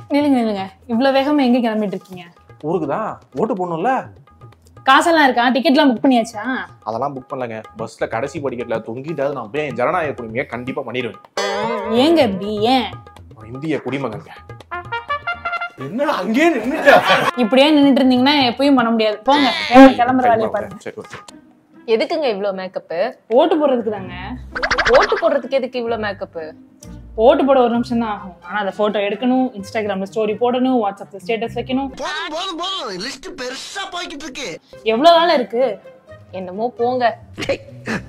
நில்லுங்க நில்லுங்க இவ்வளவு வேகமா எங்க கிளம்பிட்டு இருக்கீங்க ஊருக்கு தான் ஓட்டு போடணும்ல காசெல்லாம் இருக்கா டிக்கெட்லாம் புக் பண்ணியாச்சா அதெல்லாம் புக் பண்ணலங்க பஸ்ல கடைசி படிக்கட்டுல தொங்கிட்டாவது நான் போய் என் ஜனநாயக குடிமையை கண்டிப்பா பண்ணிடுவேன் ஏங்க இப்படி ஏன் நான் இந்திய குடிமகன்ங்க என்ன அங்கேயே நின்னுட்ட இப்படியே நின்னுட்டு இருந்தீங்கன்னா எப்பயும் பண்ண முடியாது போங்க வேலை கிளம்புற வேலையை பாருங்க சரி ஓகே எதுக்குங்க இவ்ளோ மேக்கப் ஓட்டு போடுறதுக்கு தாங்க ஓட்டு போடுறதுக்கு எதுக்கு இவ்ளோ மேக்கப் ஓட்டு போட ஒரு நிமிஷம் தான் ஆகும் ஆனா அதை போட்டோ எடுக்கணும் இன்ஸ்டாகிராம்ல ஸ்டோரி போடணும் வாட்ஸ்அப்ல ஸ்டேட்டஸ் வைக்கணும் போதும் போதும் போதும் லிஸ்ட் பெருசா போய்கிட்டு இருக்கு எவ்வளவு வேலை இருக்கு என்னமோ போங்க